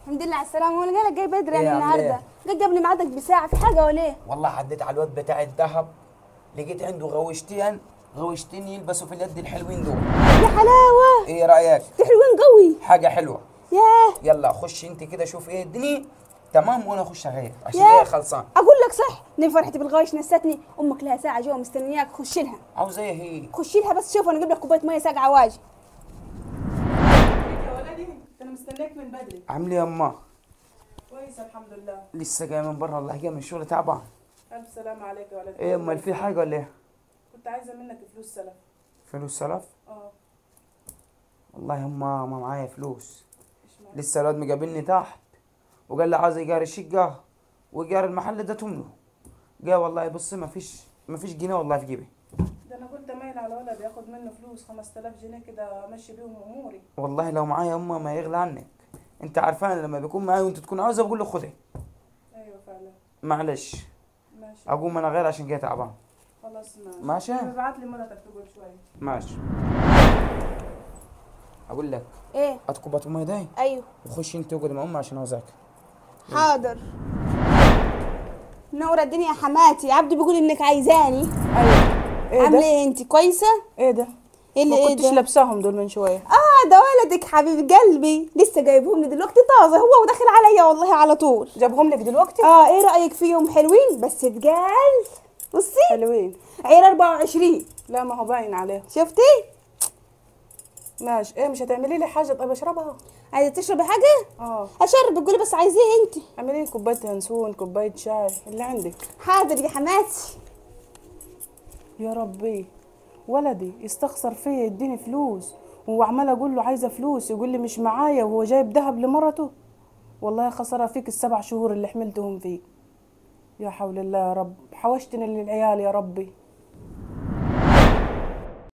الحمد لله على السلامة وانا جايلك جاي بدري إيه يعني عامل إيه؟ النهارده جاي قبل ميعادك بساعة في حاجة ولا ايه؟ والله عديت على الواد بتاع الذهب لقيت عنده غوشتين غوشتين يلبسوا في اليد الحلوين دول يا حلاوة ايه رايك دي حلوين قوي حاجه حلوه ياه يلا خش انت كده شوف ايه الدنيا تمام وانا اخش اغير عشان ياه. كده خلصان اقول لك صح اني فرحتي بالغايش نستني امك لها ساعة جوا مستنياك خش لها عاوزه ايه هي خش لها بس شوف انا اجيب لك كوباية مية ساقعة واجي يا ولدي انا مستناك من بدري عامله يا اما كويس الحمد لله لسه جاي من بره والله جاي من الشغل تعبان الف سلامة عليك يا ولدي ايه امال في حاجه ولا ايه كنت عايزة منك فلوس سلف فلوس سلف اه والله يا اما ما معايا فلوس مش معاك لسه الواد مقابلني تحت وقال لي عاوز ايجار الشقه وايجار المحل ده تمله جا والله بص ما فيش ما فيش جنيه والله في جيبي ده انا كنت مايل على ولد ياخد منه فلوس 5000 جنيه كده امشي بيهم اموري والله لو معايا امه ما يغلى عنك انت عارفان لما بيكون معايا وانت تكون عاوزه بقول له خدي ايوه فعلا معلش ماشي اقوم انا غير عشان جاي تعبان خلاص ماشي ماشي. ابعت لي مرتك تقول شوية ماشي اقول لك ايه اتكب امي داي ايوه وخش انت اقعد مع امي عشان اذاكر حاضر نور الدنيا يا حماتي عبدو بيقول انك عايزاني ايوه ايه عامله ده ايه انت كويسه ايه ده ايه اللي ما ايه كنتش ده لابساهم دول من شوية اه ده ولدك حبيب قلبي لسه جايبهم لي دلوقتي طازه هو وداخل عليا والله على طول جابهم لك دلوقتي اه ايه رايك فيهم حلوين بس تقال بصي حلوين عيار 24 لا ما هو باين عليهم شفتي ماشي ايه مش هتعملي لي حاجة طيب اشربها عايزه تشربي حاجه اه اشرب قولي بس عايزاه انت اعملي لي كوباية ينسون كوباية شاي اللي عندك حاضر يا حماتي يا ربي ولدي يستخسر فيا يديني فلوس وهو عمال اقول له عايزه فلوس يقول لي مش معايا وهو جايب ذهب لمرته والله خسرها فيك السبع شهور اللي حملتهم فيه يا حول الله يا رب حوشتني للعيال يا ربي